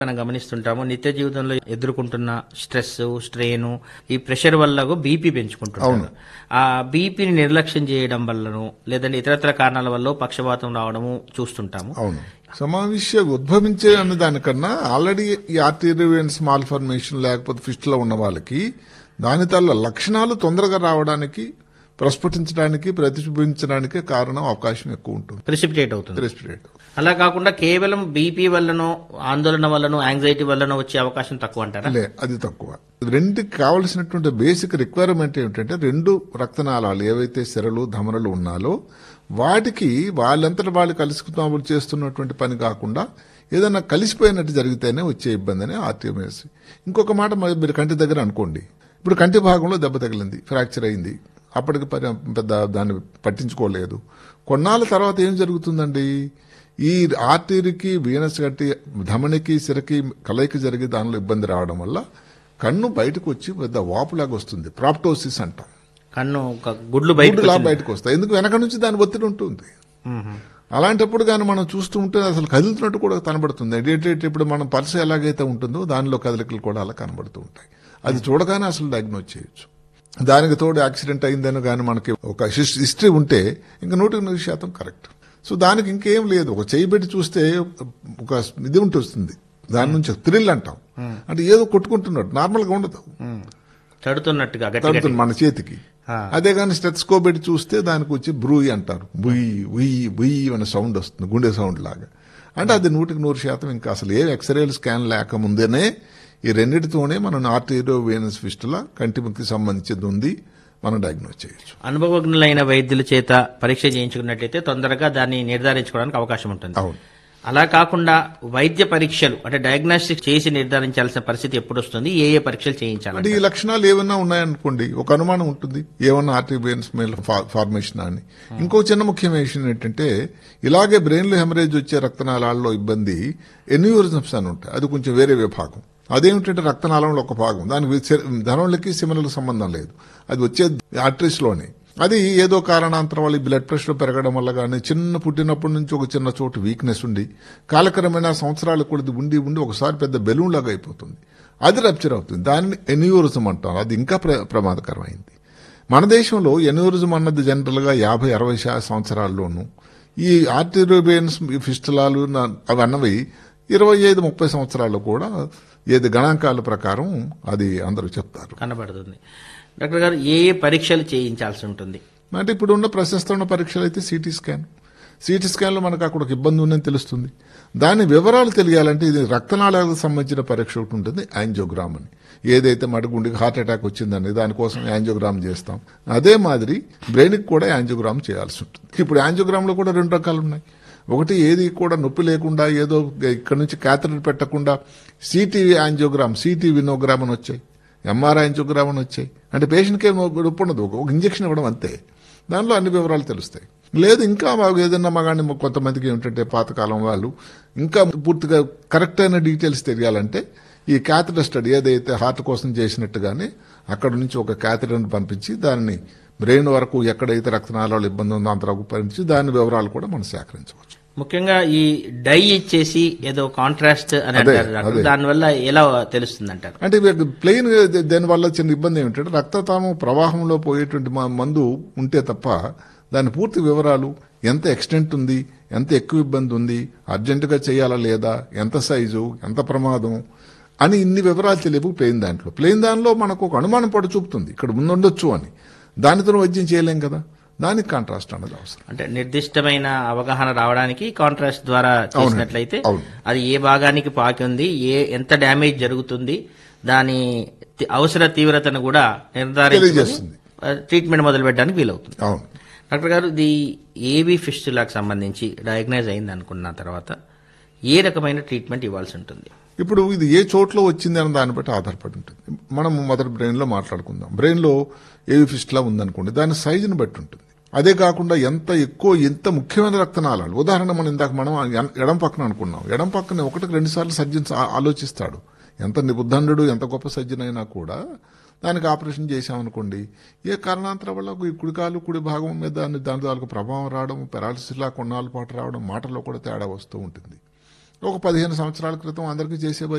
మనం గమనిస్తుంటాము నిత్య జీవితంలో ఎదుర్కొంటున్న స్ట్రెస్ స్ట్రెయిన్ ఈ ప్రెషర్ వల్ల బీపీ పెంచుకుంటున్నారు ఆ బీపీని నిర్లక్ష్యం చేయడం వల్లనో లేదంటే ఇతరత్ర కారణాల వల్ల పక్షపాతం రావడము చూస్తుంటాము అవును సమావేశ ఉద్భవించే అన్న దానికన్నా ఆల్రెడీ ఈ ఆర్టీరియన్ స్మాల్ ఫార్మేషన్ లేకపోతే ఫిస్ట్ లో ఉన్న వాళ్ళకి దాని తల్ల లక్షణాలు తొందరగా రావడానికి ప్రస్ఫుటించడానికి ప్రతిబింబించడానికి కారణం అవకాశం ఎక్కువ ఉంటుంది ప్రిసిపిటేట్ అవుతుంది రెస్పిరేట్ అలా కాకుండా కేవలం బీపీ వల్లనో ఆందోళన వల్లనో యాంగ్జైటీ వల్లనో వచ్చే అవకాశం తక్కువ అంటారా లే అది తక్కువ రెండుకి కావలసినటువంటి బేసిక్ రిక్వైర్మెంట్ ఏమిటంటే రెండు రక్తనాళాలు ఏవైతే సిరలు ధమరలు ఉన్నాలో వాటికి వాళ్ళంతట వాళ్ళు కలుసుకున్నప్పుడు చేస్తున్నటువంటి పని కాకుండా ఏదైనా కలిసిపోయినట్టు జరిగితేనే వచ్చే ఇబ్బంది అని ఆర్టీఎంఎస్ ఇంకొక మాట మరి మీరు కంటి దగ్గర అనుకోండి ఇప్పుడు కంటి భాగంలో దెబ్బ తగిలింది ఫ్రాక్చర్ అయింది అప్పటికి పరి- పెద్ద దాన్ని పట్టించుకోలేదు కొన్నాళ్ళ తర్వాత ఏం జరుగుతుందండి ఈ ఆర్టీరికి వీనస్ గట్టి ధమనికి సిరకి కలయిక జరిగి దానిలో ఇబ్బంది రావడం వల్ల కన్ను బయటకు వచ్చి పెద్ద వాపులాగా వస్తుంది ప్రాప్టోసిస్ అంటాం కన్ను ఒక గుడ్లు బయట గుడ్డులా బయటకు వస్తాయి ఎందుకు వెనక నుంచి దాని ఒత్తిడి ఉంటుంది అలాంటప్పుడు కానీ మనం చూస్తూ ఉంటే అసలు కదులుతున్నట్టు కూడా కనబడుతుంది ఏంటంటే ఇప్పుడు మనం పర్సు ఎలాగైతే ఉంటుందో దానిలో కదలికలు కూడా అలా కనబడుతూ ఉంటాయి అది చూడగానే అసలు డయాగ్నోజ్ చేయొచ్చు దానికి తోడు యాక్సిడెంట్ అయిందని కానీ మనకి ఒక హిస్- హిస్టరీ ఉంటే ఇంకా నూటికి నూరు శాతం కరెక్ట్ సో దానికి ఇంకేం లేదు ఒక చేయి పెట్టి చూస్తే ఒక ఇది ఉంటుంది దాని నుంచి థ్రిల్ అంటాం అంటే ఏదో కొట్టుకుంటున్నాడు నార్మల్ గా ఉండదు తడుతున్నట్టుగా గట్టి తగ్గుతుంది మన చేతికి ఆ. అదే కానీ స్టెత్స్కోప్ పెట్టి చూస్తే దానికి వచ్చి బ్రూయి అంటారు బుయ్యి ఉయ్యి బుయ్యి అనే సౌండ్ వస్తుంది గుండె సౌండ్ లాగా అంటే అది నూటికి నూరు శాతం ఇంకా అసలు ఏ ఎక్స్రేలు స్కాన్ లేకముందేనే ఈ రెండిటితోనే మనం ఆర్టీరియో వేనస్ ఫిస్టుల కంటికి సంబంధించింది ఉంది మనం డయాగ్నోజ్ చేయొచ్చు అనుభవజ్ఞులైన వైద్యుల చేత పరీక్ష చేయించుకున్నట్లయితే తొందరగా దాన్ని నిర్ధారించుకోవడానికి అవకాశం ఉంటుంది అవును అలా కాకుండా వైద్య పరీక్షలు అంటే డయాగ్నోస్టిక్ చేసి నిర్ధారించాల్సిన పరిస్థితి ఎప్పుడు వస్తుంది ఏ ఏ పరీక్షలు అంటే చేయించాలి ఈ లక్షణాలు ఏమన్నా ఉన్నాయనుకోండి ఒక అనుమానం ఉంటుంది ఏమన్నా ఆర్టీబియన్ స్మెల్ ఫార్మేషన్ అని ఇంకో చిన్న ముఖ్యమైన విషయం ఏంటంటే ఇలాగే బ్రెయిన్ లో హెమరేజ్ వచ్చే రక్తనాళాల్లో ఇబ్బంది ఎన్యూరిజమ్స్ అని ఉంటాయి అది కొంచెం వేరే విభాగం అదేమిటంటే రక్తనాళంలో ఒక భాగం దానికి ధనంలకి సిమలకు సంబంధం లేదు అది వచ్చే ఆర్టరీస్ లోనే అది ఏదో కారణాంతరం వల్ల బ్లడ్ ప్రెషర్ పెరగడం వల్ల కానీ చిన్న పుట్టినప్పటి నుంచి ఒక చిన్న చోటు వీక్నెస్ ఉండి కాలక్రమేణా సంవత్సరాలు కూడా ఇది ఉండి ఉండి ఒకసారి పెద్ద బెలూన్ లాగా అయిపోతుంది అది రప్చర్ అవుతుంది దానిని ఎన్యూరిజం అంటాం అది ఇంకా ప్ర- ప్రమాదకరమైంది మన దేశంలో ఎన్యూరిజం అన్నది జనరల్ గా యాభై అరవై శా- సంవత్సరాల్లోనూ ఈ ఆర్టిరోబియన్స్ ఫిస్టులాలు నా- అవి అన్నవి ఇరవై ఐదు ముప్పై సంవత్సరాల్లో కూడా ఏది గణాంకాల ప్రకారం అది అందరూ చెప్తారు కనబడుతుంది డాక్టర్ గారు ఏ ఏ పరీక్షలు చేయించాల్సి ఉంటుంది అంటే ఇప్పుడు ఉన్న ప్రశస్తమైన పరీక్షలు అయితే సిటీ స్కాన్ సిటీ స్కాన్ లో మనకు అక్కడ ఒక ఇబ్బంది ఉందని తెలుస్తుంది దాని వివరాలు తెలియాలంటే ఇది రక్తనాళాలకు సంబంధించిన పరీక్ష ఒకటి ఉంటుంది యాంజియోగ్రామ్ అని ఏదైతే మడుగుండికి హార్ట్ అటాక్ వచ్చిందని దానికోసం యాంజియోగ్రామ్ చేస్తాం అదే మాదిరి బ్రెయిన్ కి కూడా యాంజియోగ్రామ్ చేయాల్సి ఉంటుంది ఇప్పుడు యాంజియోగ్రామ్ లో కూడా రెండు రకాలు ఉన్నాయి ఒకటి ఏది కూడా నొప్పి లేకుండా ఏదో ఇక్కడ నుంచి క్యాథటర్ పెట్టకుండా సిటీ యాంజియోగ్రామ్ సిటీ వినోగ్రామ్ అని వచ్చాయి ఎంఆర్ఐ యాంజియోగ్రామ్ అని వచ్చాయి అంటే పేషెంట్కి ఏం నొప్పి ఉండదు ఒక ఇంజక్షన్ ఇవ్వడం అంతే దానిలో అన్ని వివరాలు తెలుస్తాయి లేదు ఇంకా మాకు ఏదన్నా మగాని కొంతమందికి ఏమిటంటే పాతకాలం వాళ్ళు ఇంకా పూర్తిగా కరెక్ట్ అయిన డీటెయిల్స్ తెలియాలంటే ఈ క్యాథటర్ స్టడీ ఏదైతే హార్ట్ కోసం చేసినట్టుగానే అక్కడ నుంచి ఒక క్యాథటర్ని పంపించి దానిని బ్రెయిన్ వరకు ఎక్కడైతే రక్తనాళాలు ఇబ్బంది ఉందో అంతవరకు పంపించి దాని వివరాలు కూడా మనం సేకరించవచ్చు ముఖ్యంగా ఈ డై ఇచ్చేసి ఏదో కాంట్రాస్ట్ అని అదే, అంటారు డాక్టర్. అదే. దానివల్ల ఎలా తెలుస్తుంది అంటారు అంటే ప్లెయిన్ దానివల్ల చిన్న ఇబ్బంది ఏమిటంటే రక్తతామం ప్రవాహంలో పోయేటువంటి మ- మందు ఉంటే తప్ప దాని పూర్తి వివరాలు ఎంత ఎక్స్టెంట్ ఉంది ఎంత ఎక్కువ ఇబ్బంది ఉంది అర్జెంటుగా చేయాలా లేదా ఎంత సైజు ఎంత ప్రమాదం అని ఇన్ని వివరాలు తెలియవు ప్లెయిన్ దాంట్లో ప్లెయిన్ దానిలో మనకు ఒక అనుమానం పడి చూపుతుంది ఇక్కడ ముందుండొచ్చు అని దానితో వైద్యం చేయలేం కదా దానికి కాంట్రాస్ట్ అన్నది అవసరం అంటే నిర్దిష్టమైన అవగాహన రావడానికి కాంట్రాస్ట్ ద్వారా చేసినట్లయితే అవును. అది ఏ భాగానికి పాకి ఉంది ఏ ఎంత డ్యామేజ్ జరుగుతుంది దాని తి- అవసర తీవ్రతను కూడా నిర్ధారించి తెలియజేస్తుంది. ట్రీట్మెంట్ మొదలు పెట్టడానికి వీలవుతుంది అవును డాక్టర్ గారు ఇది ఏబీ ఫిస్టులాకు సంబంధించి డయాగ్నైజ్ అయింది అనుకున్న తర్వాత ఏ రకమైన ట్రీట్మెంట్ ఇవ్వాల్సి ఉంటుంది ఇప్పుడు ఇది ఏ చోట్లో వచ్చింది అన్న దాన్ని బట్టి ఆధారపడి ఉంటుంది మనం మొదటి బ్రెయిన్ లో మాట్లాడుకుందాం బ్రెయిన్ లో ఏవి ఫిస్ట్లా ఉందనుకోండి దాని సైజుని బట్టి ఉంటుంది అదే కాకుండా ఎంత ఎక్కువ ఎంత ముఖ్యమైన రక్తనాళాలు ఉదాహరణ మనం ఇందాక మనం ఎం- ఎడం పక్కన అనుకున్నాం ఎడం పక్కన ఒకటికి రెండు సార్లు సర్జన్ ఆ- ఆలోచిస్తాడు ఎంత నిబుద్ధండు ఎంత గొప్ప సర్జన్ అయినా కూడా దానికి ఆపరేషన్ చేశామనుకోండి ఏ కారణాంతరం వల్ల ఈ కుడికాలు కుడి భాగం మీద దాని దాని తాలూకు ప్రభావం రావడం పెరాలసిస్ లా కొన్నాళ్ళ పాటు రావడం మాటల్లో కూడా తేడా వస్తూ ఉంటుంది ఒక పదిహేను సంవత్సరాల క్రితం అందరికీ చేసే